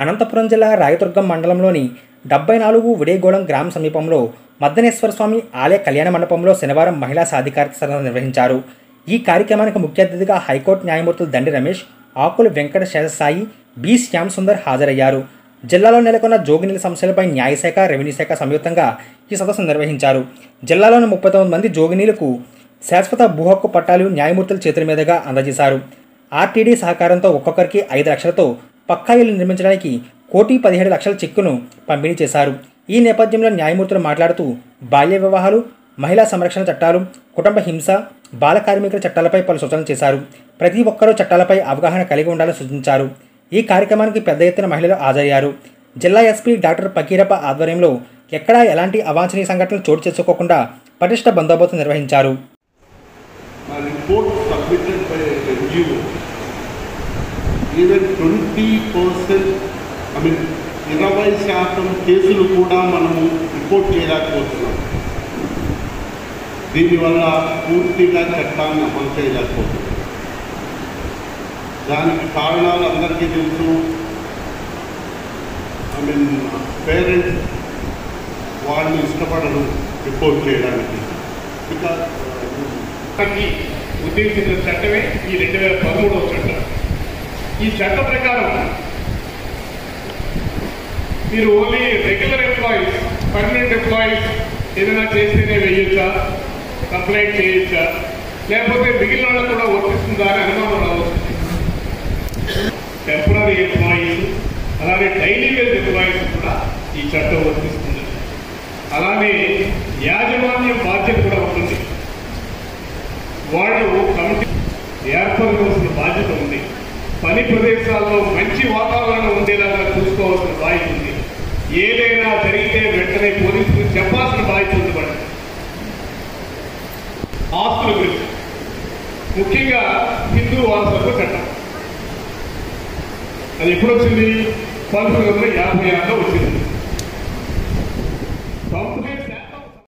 అనంతపురం జిల్లా రాయదుర్గం మండలంలోని డెబ్బై నాలుగు విడేగూడెం గ్రామ సమీపంలో మద్దనేశ్వర స్వామి ఆలయ కళ్యాణ మండపంలో శనివారం మహిళా సాధికారత సభ నిర్వహించారు ఈ కార్యక్రమానికి ముఖ్య అతిథిగా హైకోర్టు న్యాయమూర్తులు దండి రమేష్ ఆకుల వెంకట శేషసాయి బి శ్యామ్ సుందర్ హాజరయ్యారు జిల్లాలో నెలకొన్న జోగినీల సమస్యలపై న్యాయశాఖ రెవెన్యూ శాఖ సంయుక్తంగా ఈ సదస్సు నిర్వహించారు జిల్లాలోని ముప్పై తొమ్మిది మంది జోగినీలకు శాశ్వత భూ హక్కు పట్టాలు న్యాయమూర్తుల చేతుల మీదుగా అందజేశారు ఆర్టీడీ సహకారంతో ఒక్కొక్కరికి ఐదు లక్షలతో పక్కా ఇల్లు నిర్మించడానికి కోటి పదిహేడు లక్షల చెక్కును పంపిణీ చేశారు ఈ నేపథ్యంలో న్యాయమూర్తులు మాట్లాడుతూ బాల్య వివాహాలు మహిళా సంరక్షణ చట్టాలు కుటుంబ హింస బాల కార్మికుల చట్టాలపై పలు సూచనలు చేశారు ప్రతి ఒక్కరూ చట్టాలపై అవగాహన కలిగి ఉండాలని సూచించారు ఈ కార్యక్రమానికి పెద్ద ఎత్తున మహిళలు హాజరయ్యారు జిల్లా ఎస్పీ డాక్టర్ పకీరప్ప ఆధ్వర్యంలో ఎక్కడా ఎలాంటి అవాంఛనీయ సంఘటనలు చోటు చేసుకోకుండా పటిష్ట బందోబస్తు నిర్వహించారు a report submitted by NGO, even twenty percent I mean ఇరవై శాతం కేసులు కూడా మనము రిపోర్ట్ చేయలేకపోతున్నాం దీనివల్ల పూర్తిగా చట్టాన్ని అమలు చేయలేకపోతున్నాం దానికి కారణాలు అందరికీ తెలుసు ఐ మీన్ పేరెంట్స్ వాళ్ళు ఇష్టపడరు రిపోర్ట్ చేయడానికి బికాస్ కి ఉద్దేశించిన చట్టమే ఈ రెండు వేల పదమూడవ చట్టం ఈ చట్ట ప్రకారం మీరు only regular employees permanent employees ఏదైనా చేస్తేనే వేయొచ్చా కంప్లైంట్ చేయొచ్చా లేకపోతే మిగిలిన వాళ్ళకు కూడా వర్తిస్తుందా అని అనుమానం రావచ్చు టెంపరీ ఎంప్లాయీస్ అలానే డైలీ వేజ్ ఎంప్లాయీస్ కూడా ఈ చట్టం వర్తిస్తుంది అలానే యాజమాన్య బాధ్యత కూడా ఉంటుంది వాళ్ళు కమిటీ ఏర్పరచవలసిన బాధ్యత ఉంది పని ప్రదేశాల్లో మంచి వాతావరణం ఉండేలాగా చూసుకోవాల్సిన బాధ్యత ఉంది ఏదైనా జరిగితే వెంటనే పోలీసులకు చెప్పాల్సిన బాధ్యత ఉంది మనకి ఆస్తుల గురించి ముఖ్యంగా హిందూ వారసత్వ చట్టం అది ఎప్పుడు వచ్చింది పంతొమ్మిది వందల యాభై ఆరులో వచ్చింది